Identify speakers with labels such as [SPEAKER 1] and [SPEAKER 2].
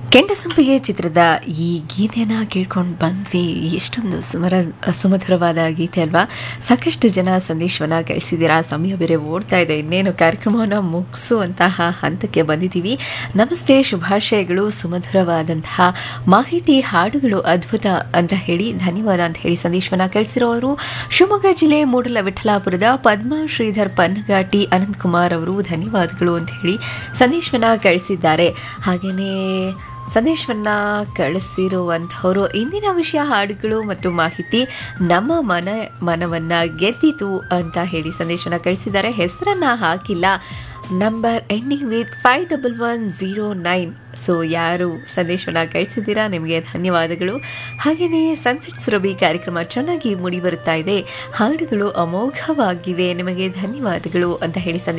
[SPEAKER 1] ಕೆಂಡಸಂಪಿಗೆ ಚಿತ್ರದ ಈ ಗೀತೆನ ಕೇಳ್ಕೊಂಡು ಬಂದ್ವಿ ಎಷ್ಟೊಂದು ಸುಮರ ಸುಮಧುರವಾದ ಗೀತೆ ಅಲ್ವಾ ಸಾಕಷ್ಟು ಜನ ಸಂದೇಶವನ್ನ ಕಳಿಸಿದ್ದೀರಾ ಸಮಯ ಬೇರೆ ಓಡ್ತಾ ಇದೆ ಇನ್ನೇನು ಕಾರ್ಯಕ್ರಮವನ್ನು ಮುಗಿಸುವಂತಹ ಹಂತಕ್ಕೆ ಬಂದಿದ್ದೀವಿ ನಮಸ್ತೆ ಶುಭಾಶಯಗಳು ಸುಮಧುರವಾದಂತಹ ಮಾಹಿತಿ ಹಾಡುಗಳು ಅದ್ಭುತ ಅಂತ ಹೇಳಿ ಧನ್ಯವಾದ ಅಂತ ಹೇಳಿ ಸಂದೇಶವನ್ನ ಕಳಿಸಿರೋರು ಶಿವಮೊಗ್ಗ ಜಿಲ್ಲೆ ಮೂಡಲ ವಿಠಲಾಪುರದ ಪದ್ಮ ಶ್ರೀಧರ್ ಪನ್ನಗಾಟಿ ಅನಂತಕುಮಾರ್ ಅವರು ಧನ್ಯವಾದಗಳು ಅಂತ ಹೇಳಿ ಸಂದೇಶವನ್ನ ಕಳಿಸಿದ್ದಾರೆ ಹಾಗೆಯೇ ಸಂದೇಶವನ್ನ ಕಳಿಸಿರುವಂಥವರು ಇಂದಿನ ವಿಷಯ ಹಾಡುಗಳು ಮತ್ತು ಮಾಹಿತಿ ನಮ್ಮ ಮನ ಮನವನ್ನ ಗೆದ್ದಿತು ಅಂತ ಹೇಳಿ ಸಂದೇಶವನ್ನ ಕಳಿಸಿದ್ದಾರೆ ಹೆಸರನ್ನ ಹಾಕಿಲ್ಲ number ending with five double one zero nine so ಯಾರು ಸಂದೇಶವನ್ನ ಕಳಿಸಿದ್ದೀರಾ ನಿಮಗೆ ಧನ್ಯವಾದಗಳು ಹಾಗೆಯೇ ಸನ್ಸೆಟ್ ಸುರಭಿ ಕಾರ್ಯಕ್ರಮ ಚೆನ್ನಾಗಿ ಮೂಡಿ ಬರುತ್ತಾ ಇದೆ ಹಾಡುಗಳು ಅಮೋಘವಾಗಿವೆ ನಿಮಗೆ ಧನ್ಯವಾದಗಳು ಅಂತ ಹೇಳಿ ಸಂದೇಶ